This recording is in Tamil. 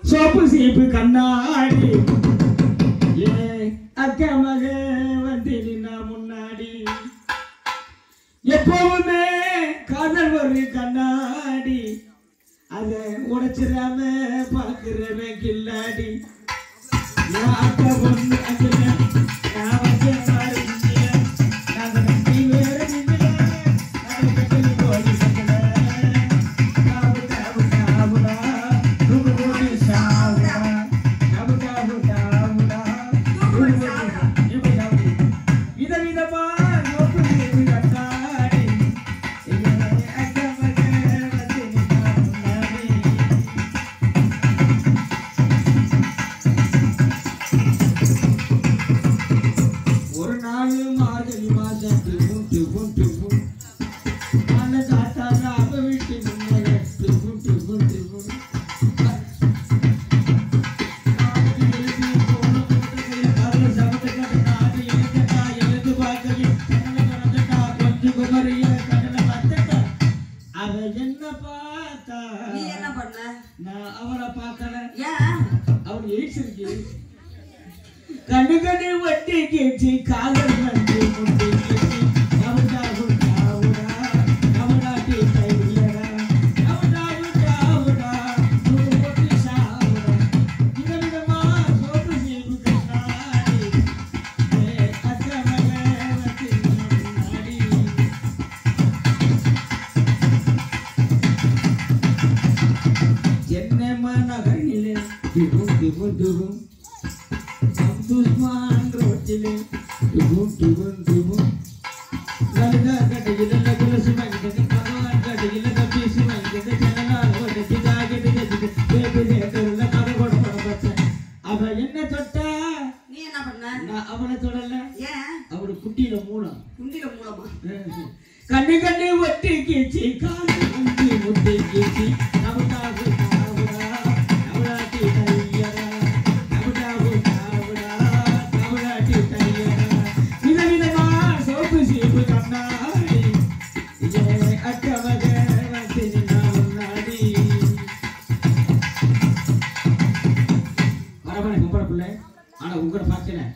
சோப்பு சீப்பு கண்ணாடி ஏ அக்கா மக வந்து நின்னா முன்னாடி எப்பவுமே காதல் ஒரு கண்ணாடி அத உடைச்சிடாம பாக்குறவன் கில்லாடி நான் அக்கா பொண்ணு அஞ்சல நான் வந்து பாரு இஞ்சில. நாங்க கட்டி வேற நின்னுல. நாங்க கட்டி போய் சக்கல. காபு காபு காபுடா. ருபு ருபு சாவுடா. காபு காபு காபுடா. ருபு ருபு ருபு சாவுடி. விதவிதமா நோக்கு நீரு கண்ணாடி. இவனே அக்கா மக வந்து நின்னா முன்னாடி. ஒரு நாள் மார்கழி மாதம் டிபும் டிபும் டிபும் நானு காட்டாங்க அவ வீட்டு முன்னால டிபும் டிபும் டிபும் காலையில் எழுதி போன கூட்டத்தில் கருள சமத்தை கண்டு நாடு இழந்தட்டா எழுந்து பார்க்கையில் கண்ணல கறந்துட்டா கொஞ்சம் குமரிய கண்ணல பார்த்தட்டா அவ என்ன பார்த்தா நீ என்ன பண்ண நான் அவளை பார்க்கல ஏன் அவர் எய்ட்ஸ் இருக்கு கண்ணு கண்ணு வட்டி கேச்சு காதல் வந்து முட்டி கேச்சு கவுடா குடாவுடா கவுடாட்டி கையிலடா கவுடா குடாவுடா நூறு பொட்டி சாவுடா விதவிதமா சோப்பு சீப்பு கண்ணாடி ஏ அக்கா மக வந்து முன்னாடி என்னம்மா நகரிலே டிபும் டிபும் டிபும் அப்துல்மான் ரோட்டிலே டிபும் டிபும் டிபும் லலிதா கடையில லகுல சுமங்கிட்டது பகவான் கடையில கப்பி சுமங்கிட்டது ஜனநாள் ஓட்டத்து ஜாக்கெட்டு கட்டிட்டு பேபி தேட்டர்ல கதை கூட போட பார்த்தேன் அவ என்ன தொட்டா நீ என்ன பண்ண நான் அவளை தொடல ஏன் அவரு குட்டியில மூலம் குண்டில மூலமா கண்ணு கண்ணு ஒட்டி கீச்சி காலு முட்டி முட்டி கீச்சி நவடாகு நாவுடா நவடாட்டி தையரா நவடாகு நாவுடா நவடாட்டி தையரா விதவிதமா சோப்பு சீப்பு கண்ணாடி இதே அக்க மக வந்து நின்னா முன்னாடி வரவனை கும்பட பிள்ளை ஆனா உங்களை பார்க்கல